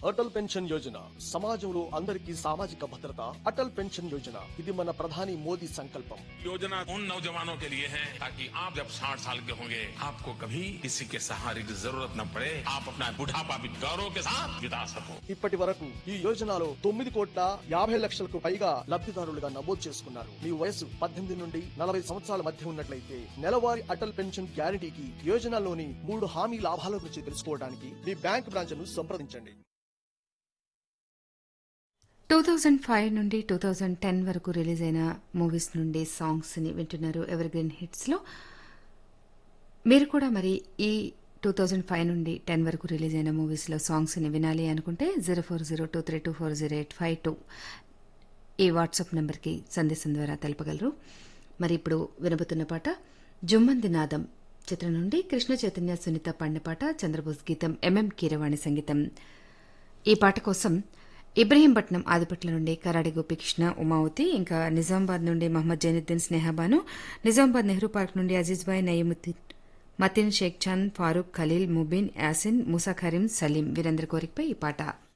Atal pension Yojana సమాజంలో అందరికీ సామాజిక భద్రత అటల్ పెన్షన్ యోజన ఇది మన ప్రధాని మోదీ సంకల్పం योजना उन नौजवानों के लिए है ताकि आप जब 60 साल के होंगे आपको कभी किसी के सहारे की जरूरत न पड़े आप अपना बुढ़ापा भी गौरव के साथ बिता सको ఇప్పటి వరకు ఈ యోజనలో తొమ్మిది కోట్ల యాభై లక్షలకు పైగా లబ్ధిదారులుగా నమోదు చేసుకున్నారు మీ వయసు పద్దెనిమిది నుండి నలభై సంవత్సరాల మధ్య ఉన్నట్లయితే నెలవారీ అటల్ పెన్షన్ గ్యారంటీకి యోజనలోని మూడు హామీ లాభాల గురించి తెలుసుకోవడానికి మీ బ్యాంక్ బ్రాంచ్ను సంప్రదించండి టూ థౌజండ్ ఫైవ్ నుండి టూ థౌజండ్ టెన్ వరకు రిలీజ్ అయిన మూవీస్ నుండి సాంగ్స్ని వింటున్నారు ఎవర్ గ్రీన్ హిట్స్లో మీరు కూడా మరి ఈ టూ థౌజండ్ ఫైవ్ నుండి టెన్ వరకు రిలీజ్ అయిన మూవీస్లో సాంగ్స్ని వినాలి అనుకుంటే zero four zero two three two four zero eight five two ఈ వాట్సాప్ నెంబర్కి సందేశం ద్వారా తెలపగలరు మరి ఇప్పుడు వినబోతున్న పాట జుమ్మంది నాదం చిత్రం నుండి కృష్ణ చైతన్య సునీత పాడిన పాట చంద్రబోస్ గీతం ఎంఎం కీరవాణి సంగీతం ఈ పాట కోసం ఇబ్రహీంపట్నం ఆదిపట్ల నుండి కరాడి గోపికృష్ణ ఉమావతి ఇంకా నిజామాబాద్ నుండి మహమ్మద్ జైనుద్దీన్ స్నేహబాను నిజామాబాద్ నెహ్రూ పార్క్ నుండి అజీజ్ భాయ్ నయీముద్దీన్ మతిన్ షేక్ చాంద్ ఫారూక్ ఖలీల్ ముబీన్ యాసిన్ ముసా కరీం సలీం వీరందరి కోరికపై ఈ పాట